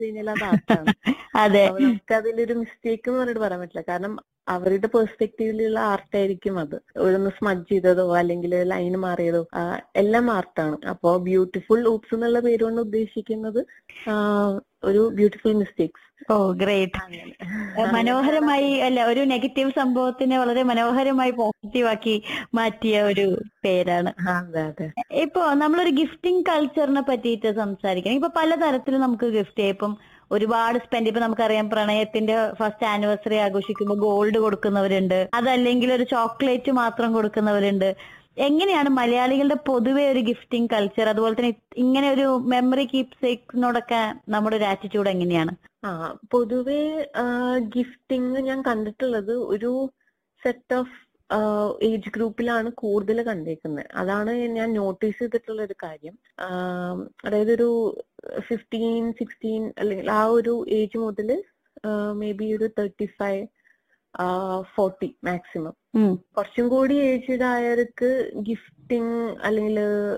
കഴിഞ്ഞാൽ അത് ആർട്ടാണ് അതെ അപ്പൊ നമുക്ക് അതിലൊരു മിസ്റ്റേക്ക് എന്ന് പറഞ്ഞിട്ട് പറയാൻ പറ്റില്ല കാരണം അവരുടെ പെർസ്പെക്റ്റീവിലുള്ള ആർട്ടായിരിക്കും അത് ഒന്ന് സ്മജ് ചെയ്തതോ അല്ലെങ്കിൽ ലൈൻ മാറിയതോ ആ, എല്ലാം ആർട്ടാണ് അപ്പോ ബ്യൂട്ടിഫുൾ ഊപ്സ് എന്നുള്ള പേര് കൊണ്ട് ഉദ്ദേശിക്കുന്നത് ആ, ഒരു ബ്യൂട്ടിഫുൾ മിസ്റ്റേക്സ് ഓ ഗ്രേറ്റ് മനോഹരമായി അല്ല ഒരു നെഗറ്റീവ് സംഭവത്തിനെ വളരെ മനോഹരമായി പോസിറ്റീവ് ആക്കി മാറ്റിയ ഒരു പേരാണ് അതെ അതെ ഇപ്പൊ നമ്മളൊരു ഗിഫ്റ്റിംഗ് കൾച്ചറിനെ പറ്റിയിട്ട് സംസാരിക്കണം ഇപ്പൊ പലതരത്തിൽ നമുക്ക് ഗിഫ്റ്റ് ചെയ്യാം ഇപ്പം ഒരുപാട് സ്പെൻഡ് ഇപ്പൊ നമുക്കറിയാം പ്രണയത്തിന്റെ ഫസ്റ്റ് ആനിവേഴ്സറി ആഘോഷിക്കുമ്പോൾ ഗോൾഡ് കൊടുക്കുന്നവരുണ്ട് അതല്ലെങ്കിൽ ഒരു ചോക്ലേറ്റ് മാത്രം കൊടുക്കുന്നവരുണ്ട് എങ്ങനെയാണ് മലയാളികളുടെ പൊതുവെ ഒരു ഗിഫ്റ്റിംഗ് കൾച്ചർ അതുപോലെ തന്നെ ഇങ്ങനെ ഒരു മെമ്മറി കീപ് സേക്സിനോടൊക്കെ നമ്മുടെ ഒരു ആറ്റിറ്റ്യൂഡ് എങ്ങനെയാണ് ആ പൊതുവെ ഗിഫ്റ്റിംഗ് ഞാൻ കണ്ടിട്ടുള്ളത് ഒരു സെറ്റ് ഓഫ് ഏജ് ഗ്രൂപ്പിലാണ് കൂടുതൽ കണ്ടേക്കുന്നത് അതാണ് ഞാൻ നോട്ടീസ് ചെയ്തിട്ടുള്ള ഒരു കാര്യം ആം, അതായത് ഒരു ഫിഫ്റ്റീൻ സിക്സ്റ്റീൻ അല്ലെങ്കിൽ ആ ഒരു ഏജ് മുതൽ മേ ബി ഒരു തേർട്ടി ഫൈവ് ഫോർട്ടി മാക്സിമം ഉം. കുറച്ചും കൂടി ഏജ്ഡ് ആയവർക്ക് ഗിഫ്റ്റിംഗ് അല്ലെങ്കിൽ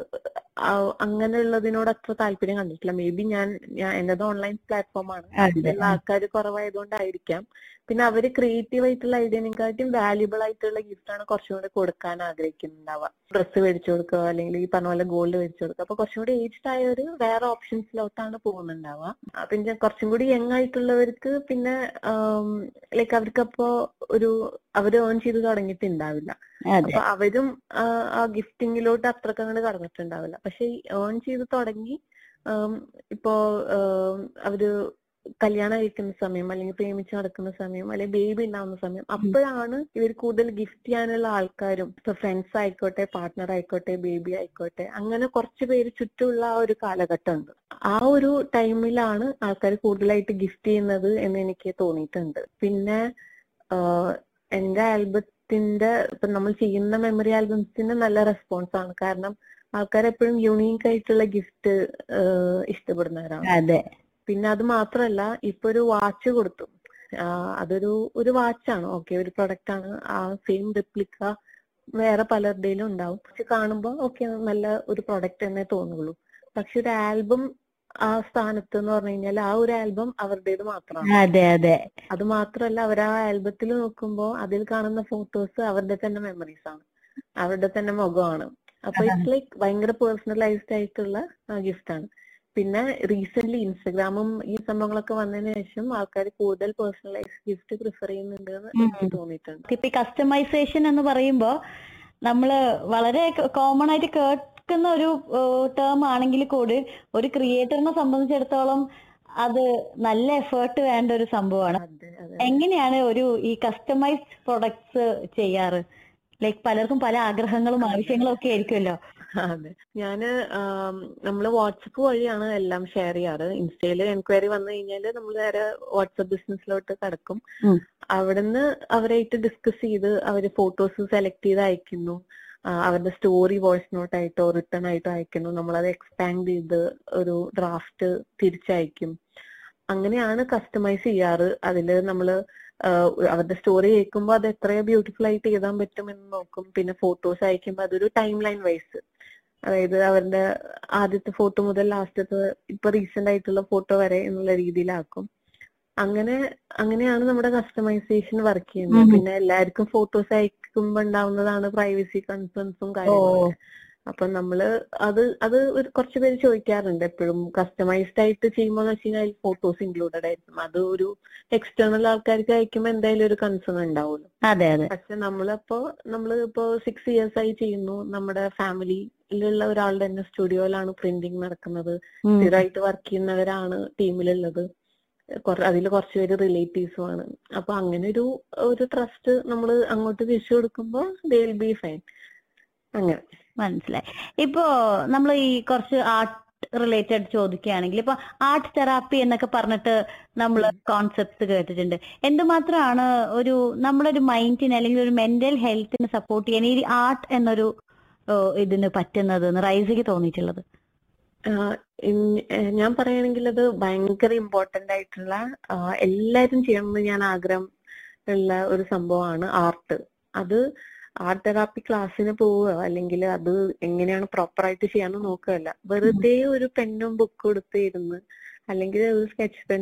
അങ്ങനെയുള്ളതിനോട് അത്ര താല്പര്യം കണ്ടിട്ടില്ല മേ ബി ഞാൻ ഞാൻ എന്റേത് ഓൺലൈൻ പ്ലാറ്റ്ഫോമാണ് അതെ. അതിലുള്ള ആൾക്കാർ കുറവായതുകൊണ്ടായിരിക്കാം പിന്നെ അവര് ക്രിയേറ്റീവ് ആയിട്ടുള്ള ഐഡിയനെക്കാട്ടും വാല്യുബിൾ ആയിട്ടുള്ള ഗിഫ്റ്റ് ആണ് കുറച്ചും കൂടി കൊടുക്കാൻ ആഗ്രഹിക്കുന്നുണ്ടാവുക ഡ്രസ്സ് മേടിച്ചു കൊടുക്കുക അല്ലെങ്കിൽ ഈ പറഞ്ഞ പോലെ ഗോൾഡ് മേടിച്ചു കൊടുക്കുക അപ്പൊ കുറച്ചും കൂടി ഏജ്ഡ് ആയവര് വേറെ ഓപ്ഷൻസിലോട്ടാണ് പോകുന്നുണ്ടാവുക ആ, പിന്നെ കുറച്ചും കൂടി യങ് ആയിട്ടുള്ളവർക്ക് പിന്നെ ലൈക്ക് അവർക്ക് അപ്പോ ഒരു അവര് ഏൺ ചെയ്ത് തുടങ്ങിയിട്ടുണ്ടാവില്ല അതെ അപ്പൊ അവരും ആ, ആ ഗിഫ്റ്റിങ്ങിലോട്ട് അത്രക്ക് അങ്ങോട്ട് കടന്നിട്ടുണ്ടാവില്ല പക്ഷെ ഏൺ ചെയ്ത് തുടങ്ങി ആം, ഇപ്പോ ആം, അവര് കല്യാണം കഴിക്കുന്ന സമയം അല്ലെങ്കിൽ പ്രേമിച്ച് നടക്കുന്ന സമയം അല്ലെങ്കിൽ ബേബി ഉണ്ടാവുന്ന സമയം അപ്പോഴാണ് ഇവർ കൂടുതൽ ഗിഫ്റ്റ് ചെയ്യാനുള്ള ആൾക്കാരും ഇപ്പൊ ഫ്രണ്ട്സ് ആയിക്കോട്ടെ പാർട്ട്ണർ ആയിക്കോട്ടെ ബേബി ആയിക്കോട്ടെ അങ്ങനെ കുറച്ച് പേര് ചുറ്റുമുള്ള ആ ഒരു കാലഘട്ടം ഉണ്ട് ആ ഒരു ടൈമിലാണ് ആൾക്കാർ കൂടുതലായിട്ട് ഗിഫ്റ്റ് ചെയ്യുന്നത് എന്ന് എനിക്ക് തോന്നിയിട്ടുണ്ട് പിന്നെ ആഹ് എന്റെ ആൽബത്തിന്റെ ഇപ്പൊ നമ്മൾ ചെയ്യുന്ന മെമ്മറി ആൽബംസിന് നല്ല റെസ്പോൺസ് ആണ് കാരണം ആൾക്കാർ എപ്പോഴും യുണീക്ക് ആയിട്ടുള്ള ഗിഫ്റ്റ് ഇഷ്ടപ്പെടുന്നവരാണ് അതെ പിന്നെ അത് മാത്രമല്ല ഇപ്പൊ ഒരു വാച്ച് കൊടുത്തു ആഹ് അതൊരു ഒരു വാച്ചാണ് ഓക്കെ ഒരു പ്രൊഡക്റ്റ് ആണ് ആ സെയിം റിപ്ലിക്ക വേറെ പലരുടെയിലും ഉണ്ടാവും പക്ഷെ കാണുമ്പോൾ ഓക്കെ നല്ല ഒരു പ്രൊഡക്റ്റ് തന്നെ തോന്നുള്ളൂ പക്ഷെ ഒരു ആൽബം ആ സ്ഥാനത്ത് എന്ന് പറഞ്ഞു കഴിഞ്ഞാൽ ആ ഒരു ആൽബം അവരുടേത് മാത്രമാണ് അതെ അതെ അത് മാത്രമല്ല അവർ ആ ആൽബത്തിൽ നോക്കുമ്പോൾ അതിൽ കാണുന്ന ഫോട്ടോസ് അവരുടെ തന്നെ മെമ്മറീസ് ആണ് അവരുടെ തന്നെ മുഖമാണ് അപ്പൊ ഇറ്റ്സ് ലൈക്ക് ഭയങ്കര പേഴ്സണലൈസ്ഡ് ആയിട്ടുള്ള ഗിഫ്റ്റ് ആണ് പിന്നെ റീസെന്റ് ഇൻസ്റ്റഗ്രാമും ഈ സംഭവങ്ങളൊക്കെ വന്നതിന് ശേഷം ആൾക്കാർ കൂടുതൽ പേഴ്സണലൈസ്ഡ് ഗിഫ്റ്റ് പ്രിഫർ ചെയ്യുന്നുണ്ട് എന്ന് എനിക്ക് തോന്നിയിട്ടുണ്ട് ഇപ്പൊ ഈ കസ്റ്റമൈസേഷൻ എന്ന് പറയുമ്പോ നമ്മള് വളരെ കോമൺ ആയിട്ട് കേൾക്കുന്ന ഒരു ടേം ആണെങ്കിൽ കൂടി ഒരു ക്രിയേറ്ററിനെ സംബന്ധിച്ചിടത്തോളം അത് നല്ല എഫേർട്ട് വേണ്ട ഒരു സംഭവമാണ് അതെ അതെ എങ്ങനെയാണ് ഒരു ഈ കസ്റ്റമൈസ്ഡ് പ്രൊഡക്ട്സ് ചെയ്യാറ് ലൈക്ക് പലർക്കും പല ആഗ്രഹങ്ങളും ആവശ്യങ്ങളും ഒക്കെ ആയിരിക്കുമല്ലോ അതെ ഞാന് ആം, നമ്മള് വാട്സപ്പ് വഴിയാണ് എല്ലാം ഷെയർ ചെയ്യാറ് ഇൻസ്റ്റയില് എൻക്വയറി വന്നു കഴിഞ്ഞാല് നമ്മൾ നേരെ വാട്സപ്പ് ബിസിനസ്സിലോട്ട് കടക്കും ഉം. അവിടുന്ന് അവരായിട്ട് ഡിസ്കസ് ചെയ്ത് അവര് ഫോട്ടോസ് സെലക്ട് ചെയ്ത് അയക്കുന്നു ആ, അവരുടെ സ്റ്റോറി വോയിസ് നോട്ട് ആയിട്ടോ റിട്ടേൺ ആയിട്ടോ അയക്കുന്നു നമ്മളത് എക്സ്പാൻഡ് ചെയ്ത് ഒരു ഡ്രാഫ്റ്റ് തിരിച്ചയക്കും അങ്ങനെയാണ് കസ്റ്റമൈസ് ചെയ്യാറ് അതില് നമ്മള് ആഹ് അവരുടെ സ്റ്റോറി കേൾക്കുമ്പോൾ അത് എത്ര ബ്യൂട്ടിഫുൾ ആയിട്ട് എഴുതാൻ പറ്റും എന്ന് നോക്കും പിന്നെ ഫോട്ടോസ് അയക്കുമ്പോൾ അതൊരു ടൈം ലൈൻ വൈസ് അതായത് അവരുടെ ആദ്യത്തെ ഫോട്ടോ മുതൽ ലാസ്റ്റത്തെ ഇപ്പൊ റീസെന്റ് ആയിട്ടുള്ള ഫോട്ടോ വരെ എന്നുള്ള രീതിയിലാക്കും അങ്ങനെ അങ്ങനെയാണ് നമ്മുടെ കസ്റ്റമൈസേഷൻ വർക്ക് ചെയ്യുന്നത് ഉം. പിന്നെ എല്ലാവർക്കും ഫോട്ടോസ് അയക്കുമ്പോൾ ഉണ്ടാവുന്നതാണ് പ്രൈവസി കൺസേൺസും കാര്യങ്ങളും അപ്പൊ നമ്മള് അത് അത് ഒരു കുറച്ച് പേര് ചോദിക്കാറുണ്ട് എപ്പോഴും കസ്റ്റമൈസ്ഡ് ആയിട്ട് ചെയ്യുമ്പോൾ വെച്ച് കഴിഞ്ഞാൽ ഫോട്ടോസ് ഇൻക്ലൂഡഡ് ആയിരിക്കും അത് ഒരു എക്സ്റ്റേണൽ ആൾക്കാർക്ക് അയക്കുമ്പോൾ എന്തായാലും ഒരു കൺസേൺ ഉണ്ടാവുമല്ലോ അതെ അതെ പക്ഷെ നമ്മളിപ്പോ നമ്മൾ ഇപ്പോ സിക്സ് ഇയേഴ്സ് ആയി ചെയ്യുന്നു നമ്മുടെ ഫാമിലിയിലുള്ള ഒരാളുടെ തന്നെ സ്റ്റുഡിയോയിലാണ് പ്രിന്റിംഗ് നടക്കുന്നത് ഉം. സ്ഥിരമായിട്ട് വർക്ക് ചെയ്യുന്നവരാണ് ടീമിലുള്ളത് അതിൽ കുറച്ച് പേര് റിലേറ്റീവ്സും ആണ് അപ്പൊ അങ്ങനെ ഒരു ഒരു ട്രസ്റ്റ് നമ്മൾ അങ്ങോട്ട് തിരിച്ചു കൊടുക്കുമ്പോൾ ദേ വിൽ ബി ഫൈൻ അങ്ങനെ മനസ്സിലായി ഇപ്പോ നമ്മൾ ഈ കുറച്ച് ആർട്ട് റിലേറ്റഡ് ചോദിക്കുകയാണെങ്കിൽ ഇപ്പൊ ആർട്ട് തെറാപ്പി എന്നൊക്കെ പറഞ്ഞിട്ട് നമ്മൾ കോൺസെപ്റ്റ്സ് കേട്ടിട്ടുണ്ട് എന്തുമാത്രമാണ് ഒരു നമ്മളൊരു മൈൻഡിന് അല്ലെങ്കിൽ ഒരു മെന്റൽ ഹെൽത്തിനെ സപ്പോർട്ട് ചെയ്യാൻ ഈ ആർട്ട് എന്നൊരു ഓ, ഇതിന് പറ്റുന്നത് റൈസിക്ക് തോന്നിയിട്ടുള്ളത് ആഹ് ഇൻ- ഏഹ് ഞാൻ പറയുകയാണെങ്കിൽ അത് ഭയങ്കര ഇമ്പോർട്ടന്റ് ആയിട്ടുള്ള ആഹ് എല്ലാരും ചെയ്യണമെന്ന് ഞാൻ ആഗ്രഹം ഉള്ള ഒരു സംഭവമാണ് ആർട്ട് അത് ആർട്ട് തെറാപ്പി ക്ലാസ്സിന് പോവുക അല്ലെങ്കിൽ അത് എങ്ങനെയാണ് പ്രോപ്പർ ആയിട്ട് ചെയ്യാന്ന് നോക്കുകയല്ല വെറുതെ ഒരു പെന്നും ബുക്കും എടുത്ത് ഇരുന്ന് അല്ലെങ്കിൽ ഒരു സ്കെച്ച് പെൻ